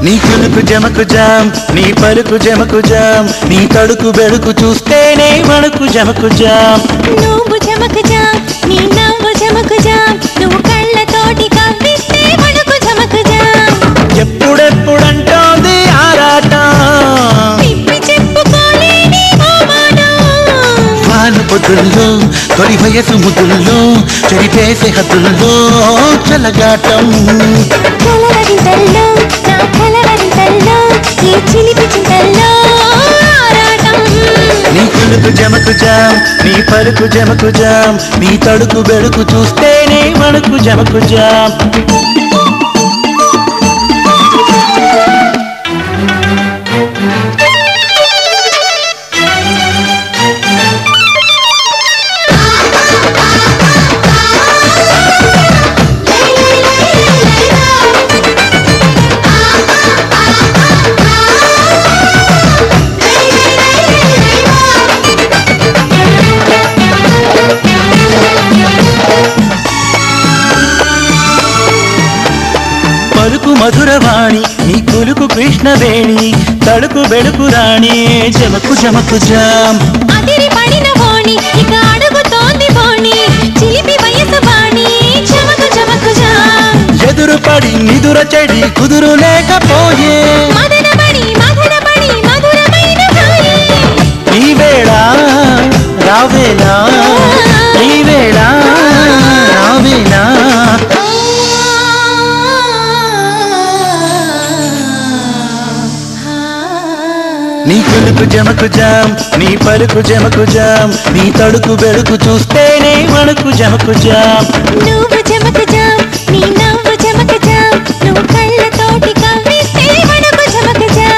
నీ కులుకు జమకు జామ్ నీ పలుకు జమకు జామ్ నీ తడుకు బెడుకు చూస్తేనే వణుకు జమకు జామ్ నువ్వు జమకుజా నీ నవ్వు జమకుజా నువ్వు కళ్ళతోటి కవ్విస్తే వణుకు జమకుజా ఎప్పుడెప్పుడంటోంది ఆరాటం తిప్పి చెప్పుకోలేని ఓ మాట వాను పొద్దుల్లో తొలి వయసు ముద్దుల్లో చెరిపేసే హద్దుల్లో చల్లగాటం కలవరింతల్లో నా కలవరింతల్లో ఈ చిలిపి చింతల్లో ఆరాటం నీ కులుకు జమకు జామ్ నీ పలుకు జమకు జామ్ నీ తడుకు బెడుకు చూస్తేనే వణుకు జమకు జామ్ పలుకు మధురవాణి నీ కులుకు కృష్ణవేణి తడుకు బెడుకు రాణి జమకు జమకు జామ్ అదిరి పడిన బోణి ఇక అడుగుతోంది బోణి చిలిపి వయసు బాణి చమకు చమకుజా ఎదురు పడి నిదుర చెడి కుదురు లేకపోయే మదనబడి మదనబడి మధురమైన హాయి ఈ వేళ రావేలా ఈ వేళ రావేలా నీ కులుకు జమకు జామ్ నీ పలుకు జమకు జామ్ నీ తడుకు బెడుకు చూస్తేనే వణుకు జమకు జామ్ నువ్వు జమకుజా నీ నవ్వు జమకుజా నువ్వు కళ్ళతోటి కవ్విస్తే వణుకు జమకుజా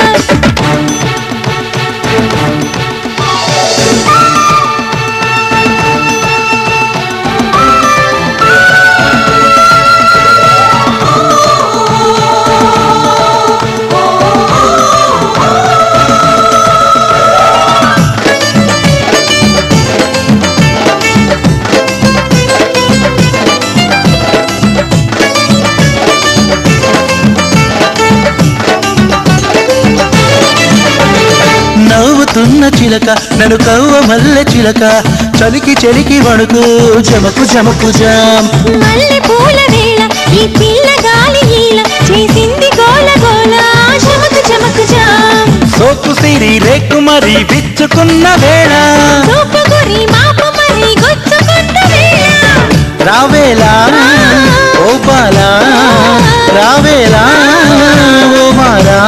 నవ్వుతున్న చిలక నన్ను కవ్వ మల్లె చిలక చలికి చలికి వణుకు జమకు జమకు జామ్ మల్లె పూల వేళ ఈ పిల్ల గాలి ఈల చేసింది గోల గోల చమకు చమకుజా సోకు సిరి రేకు మరి విచ్చుకున్న వేళ చూపు గురి మాపు మరి గుచ్చుకున్న వేళ రావేలా ఓ బాలా రావేలా ఓ మారా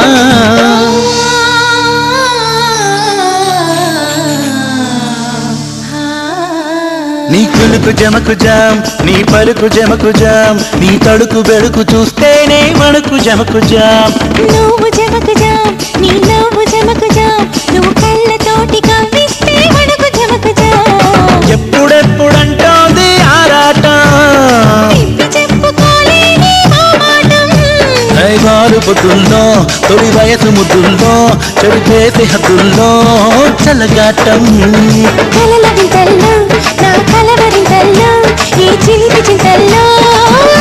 నీ కులుకు జమకు జామ్ నీ పలుకు జమకు జామ్ నీ తడుకు బెడుకు చూస్తేనే వణుకు జమకు జామ్ నువ్వు జమకుజా నీ నవ్వు జమకుజా నువ్వు కళ్ళతోటి కవ్విస్తే వణుకు జమకుజా ఎప్పుడెప్పుడంటోంది ఆరాటం తిప్పి చెప్పుకోలేని మోమాటం ఐదారు పొద్దుల్లో తొలి వయసు ముద్దుల్లో చెడిపేసి హద్దుల్లో చల్లగాటం కలల వింతల్లో నా కలవరింతల్లో ఈ చిలిపి చింతల్లో